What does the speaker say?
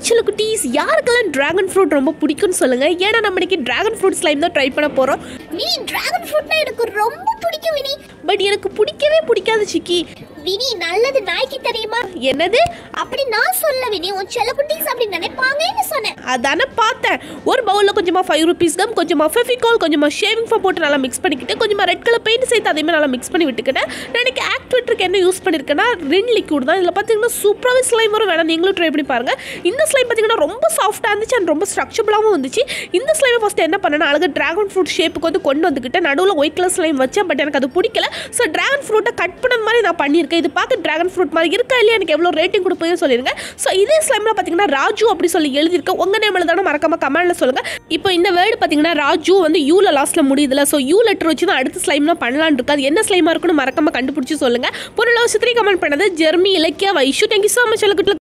சில குட்டீஸ் யாருக்கெல்லாம் டிராகன் ஃப்ரூட் ரொம்ப பிடிக்கும்னு சொல்லுங்க ஏன்னா நம்ம இன்னைக்கு டிராகன் ஃப்ரூட் ஸ்லைம் தான் ட்ரை பண்ண போறோம் நீ டிராகன் ஃப்ரூட்னா எனக்கு ரொம்ப பிடிக்கும் வினி பட் எனக்கு பிடிக்கவே பிடிக்காது சிக்கி வினி நல்லது நாய்க்கு தெரியுமா என்னது அப்படி நான் சொல்ல வினி உன் செல்ல குட்டீஸ் அப்படி நினைப்பாங்கன்னு சொன்னேன் அதானே பார்த்தேன் ஒரு பவுலில் கொஞ்சமாக ஃபைவ் ருபீஸ் கம் கொஞ்சமாக ஃபெஃபிகால் கொஞ்சமாக ஷேவிங் ஃபோம் போட்டு நல்லா மிக்ஸ் பண்ணிக்கிட்டு கொஞ்சமாக ரெட் கலர் பெயிண்ட் சேர்த்து அதே மாதிரி நல்லா மிக்ஸ் பண்ணி விட்டுக்கிட்டேன் நான் எனக்கு ஆக்டிவேட்டருக்கு என்ன யூஸ் பண்ணியிருக்கேன்னா ரின் லிக்விட் தான் இதில் பார்த்தீங்கன்னா சூப்பராகவே ஸ்லைம் வரும் வேணா நீங்களும் ட்ரை பண்ணி பாருங்கள் இந்த ஸ்லைம் பார்த்தீங்கன்னா ரொம்ப சாஃப்டாக இருந்துச்சு அண்ட் ரொம்ப ஸ்ட்ரக்சபிளாகவும் இருந்துச்சு இந்த ஸ்லைமை ஃபஸ்ட்டு என்ன பண்ணேன்னா அழகாக டிராகன் ஃப்ரூட் ஷேப்புக்கு வந்து கொண்டு வந்துக்கிட்டு நடுவில் ஒயிட் கலர் ஸ்லைம் வச்சேன் பட் எனக்கு அது பிடிக்கல ஸோ டிராகன் ஃப்ரூட்டை கட் பண்ண மாதிரி நான் பண்ணியிருக்கேன் இது பார்க்க டிராகன் ஃப்ரூட் மாதிரி இருக்கா இல்லையா எனக்கு எவ்வளோ ரேட்டிங் கொடுப்பீங்கன்னு சொல்லிருங்க ஸோ இதே ஸ்லைமில் பார்த்தீங்கன்னா ராஜு அப்படி சொல்லி எழுதியிருக்கேன் உங்கள் நேம் எழுதானே மறக்காம கமெண்ட்ல சொல்லுங்கள் இப்போ இந்த வேர்டு பார்த்தீங்கன்னா ராஜு வந்து யூல லாஸ்ட்டில் முடியுதுல ஸோ யூ லெட்டர் வச்சு தான் அடுத்த ஸ்லைம்லாம் பண்ணலான்னு இருக்கு அது என்ன ஸ்லைமாக இருக்குன்னு மறக்காம கண்டுபிடிச்சி சொல்லுங்கள் பொருளாதாரத்திலே கமெண்ட் பண்ணது Jeremy Ilakkiya Vaishu thank you so much